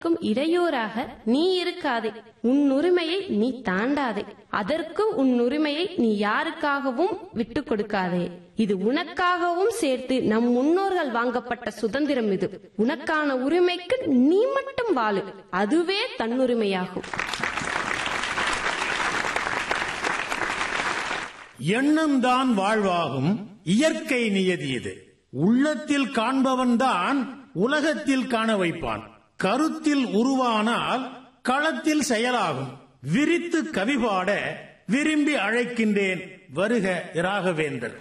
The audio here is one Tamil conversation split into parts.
க்கும் இடையூறாக நீ இருக்காதே உன் உரிமையை நீ தாண்டாதே அதற்கு உன் உரிமையை நீ யாருக்காகவும் விட்டு கொடுக்காதே இது உனக்காகவும் சேர்த்து நம் முன்னோர்கள் வாங்கப்பட்ட சுதந்திரம் இது உனக்கான உரிமைக்கு நீ மட்டும் வாழு அதுவே தன்னுரிமையாகும் எண்ணம்தான் வாழ்வாகும் இயற்கை நியதி இது உள்ளத்தில் காண்பவன்தான் உலகத்தில் காண வைப்பான் கருத்தில் உருவானால் களத்தில் செயலாகும் விரித்து கவிபாட விரும்பி அழைக்கின்றேன் வருக ராகவேந்தர்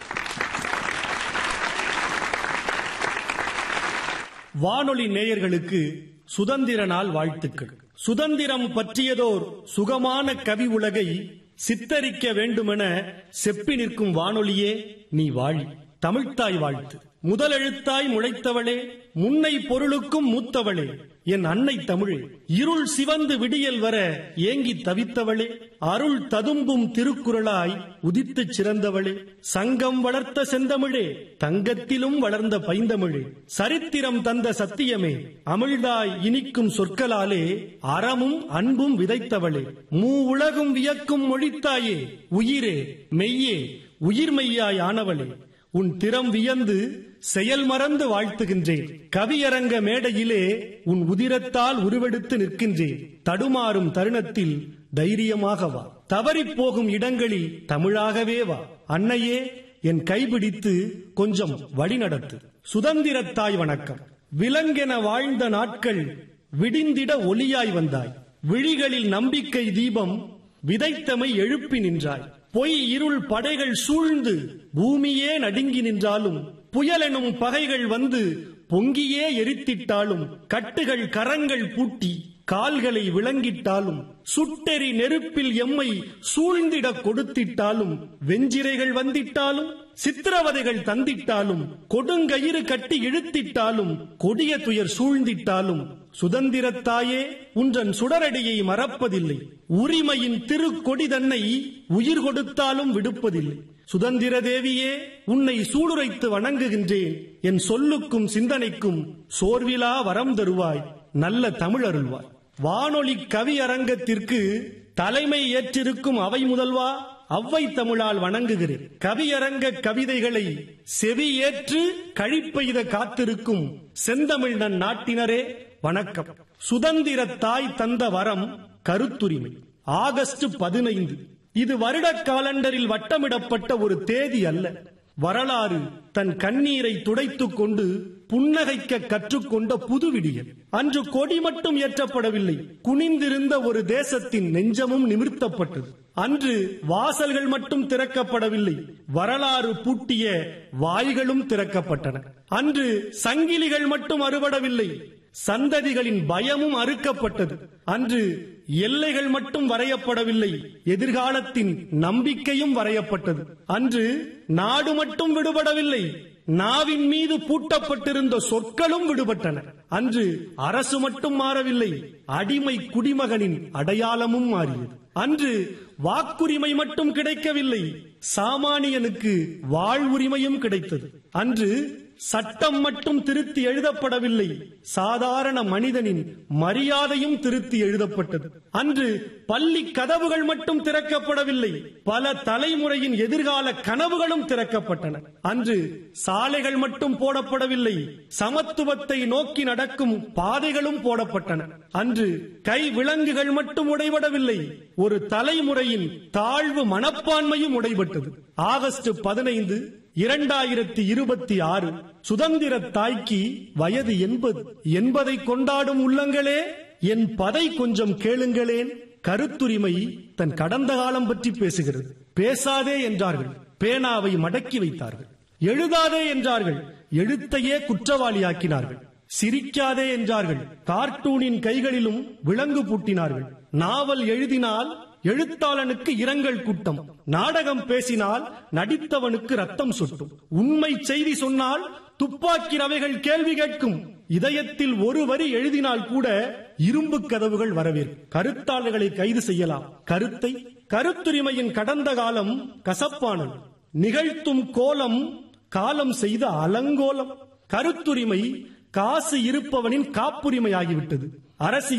வானொலி நேயர்களுக்கு சுதந்திர நாள் வாழ்த்துக்கள் சுதந்திரம் பற்றியதோர் சுகமான கவி உலகை சித்தரிக்க வேண்டுமென செப்பி நிற்கும் வானொலியே நீ வாழி தமிழ்த்தாய் வாழ்த்து முதலெழுத்தாய் முளைத்தவளே முன்னை பொருளுக்கும் மூத்தவளே என் அன்னை தமிழே இருள் சிவந்து விடியல் வர ஏங்கி தவித்தவளே அருள் ததும்பும் திருக்குறளாய் உதித்துச் சிறந்தவளே சங்கம் வளர்த்த செந்தமிழே தங்கத்திலும் வளர்ந்த பைந்தமிழே சரித்திரம் தந்த சத்தியமே அமிழ்தாய் இனிக்கும் சொற்களாலே அறமும் அன்பும் விதைத்தவளே மூ உலகும் வியக்கும் மொழித்தாயே உயிரே மெய்யே உயிர்மெய்யாய் ஆனவளே உன் திறம் வியந்து செயல் மறந்து வாழ்த்துகின்றேன் கவியரங்க மேடையிலே உன் உதிரத்தால் உருவெடுத்து நிற்கின்றேன் தடுமாறும் தருணத்தில் தைரியமாக வா தவறிப் போகும் இடங்களில் தமிழாகவே வா அன்னையே என் கைபிடித்து கொஞ்சம் வழிநடத்து சுதந்திரத்தாய் வணக்கம் விலங்கென வாழ்ந்த நாட்கள் விடிந்திட ஒளியாய் வந்தாய் விழிகளில் நம்பிக்கை தீபம் விதைத்தமை எழுப்பி நின்றாய் பொய் இருள் படைகள் சூழ்ந்து பூமியே நடுங்கி நின்றாலும் புயலெனும் பகைகள் வந்து பொங்கியே எரித்திட்டாலும் கட்டுகள் கரங்கள் பூட்டி கால்களை விளங்கிட்டாலும் சுட்டெறி நெருப்பில் எம்மை சூழ்ந்திட கொடுத்திட்டாலும் வெஞ்சிரைகள் வந்திட்டாலும் சித்திரவதைகள் தந்திட்டாலும் கொடுங்கயிறு கட்டி இழுத்திட்டாலும் கொடிய துயர் சூழ்ந்திட்டாலும் சுதந்திரத்தாயே உன்றன் சுடரடியை மறப்பதில்லை உரிமையின் திருக்கொடி தன்னை உயிர் கொடுத்தாலும் விடுப்பதில்லை சுதந்திர தேவியே உன்னை சூளுரைத்து வணங்குகின்றேன் என் சொல்லுக்கும் சிந்தனைக்கும் சோர்விலா வரம் தருவாய் நல்ல தமிழ் அருள்வாய் வானொலி கவி அரங்கத்திற்கு தலைமை ஏற்றிருக்கும் அவை முதல்வா அவ்வை தமிழால் வணங்குகிறேன் கவியரங்க கவிதைகளை செவி ஏற்று கழிப்பெய்த காத்திருக்கும் செந்தமிழ் நன் நாட்டினரே வணக்கம் சுதந்திர தாய் தந்த வரம் கருத்துரிமை ஆகஸ்ட் பதினைந்து இது வருட காலண்டரில் வட்டமிடப்பட்ட ஒரு தேதி அல்ல வரலாறு தன் கண்ணீரை துடைத்துக் கொண்டு புன்னகைக்க கற்றுக்கொண்ட புது விடியல் அன்று கொடி மட்டும் ஏற்றப்படவில்லை குனிந்திருந்த ஒரு தேசத்தின் நெஞ்சமும் நிமிர்த்தப்பட்டது அன்று வாசல்கள் மட்டும் திறக்கப்படவில்லை வரலாறு பூட்டிய வாய்களும் திறக்கப்பட்டன அன்று சங்கிலிகள் மட்டும் அறுபடவில்லை சந்ததிகளின் பயமும் அறுக்கப்பட்டது அன்று எல்லைகள் மட்டும் வரையப்படவில்லை எதிர்காலத்தின் நம்பிக்கையும் வரையப்பட்டது அன்று நாடு மட்டும் விடுபடவில்லை நாவின் மீது பூட்டப்பட்டிருந்த சொற்களும் விடுபட்டன அன்று அரசு மட்டும் மாறவில்லை அடிமை குடிமகனின் அடையாளமும் மாறியது அன்று வாக்குரிமை மட்டும் கிடைக்கவில்லை சாமானியனுக்கு வாழ்வுரிமையும் கிடைத்தது அன்று சட்டம் மட்டும் திருத்தி எழுதப்படவில்லை சாதாரண மனிதனின் மரியாதையும் திருத்தி எழுதப்பட்டது அன்று பள்ளி கதவுகள் மட்டும் திறக்கப்படவில்லை பல தலைமுறையின் எதிர்கால கனவுகளும் திறக்கப்பட்டன அன்று சாலைகள் மட்டும் போடப்படவில்லை சமத்துவத்தை நோக்கி நடக்கும் பாதைகளும் போடப்பட்டன அன்று கை விலங்குகள் மட்டும் உடைபடவில்லை ஒரு தலைமுறையின் தாழ்வு மனப்பான்மையும் உடைபட்டது ஆகஸ்ட் பதினைந்து இரண்டாயிரத்தி இருபத்தி ஆறு சுதந்திர தாய்க்கு வயது எண்பது என்பதை கொண்டாடும் உள்ளங்களே என் பதை கொஞ்சம் கேளுங்களேன் கருத்துரிமை தன் கடந்த காலம் பற்றி பேசுகிறது பேசாதே என்றார்கள் பேனாவை மடக்கி வைத்தார்கள் எழுதாதே என்றார்கள் எழுத்தையே குற்றவாளியாக்கினார்கள் சிரிக்காதே என்றார்கள் கார்ட்டூனின் கைகளிலும் விலங்கு பூட்டினார்கள் நாவல் எழுதினால் எழுத்தாளனுக்கு இரங்கல் கூட்டம் நாடகம் பேசினால் நடித்தவனுக்கு ரத்தம் சொட்டும் உண்மை செய்தி சொன்னால் துப்பாக்கி ரவைகள் கேள்வி கேட்கும் இதயத்தில் ஒரு வரி எழுதினால் கூட இரும்பு கதவுகள் வரவேற்கும் கருத்தாளர்களை கைது செய்யலாம் கருத்தை கருத்துரிமையின் கடந்த காலம் கசப்பானது நிகழ்த்தும் கோலம் காலம் செய்த அலங்கோலம் கருத்துரிமை காசு இருப்பவனின் காப்புரிமை ஆகிவிட்டது அரசு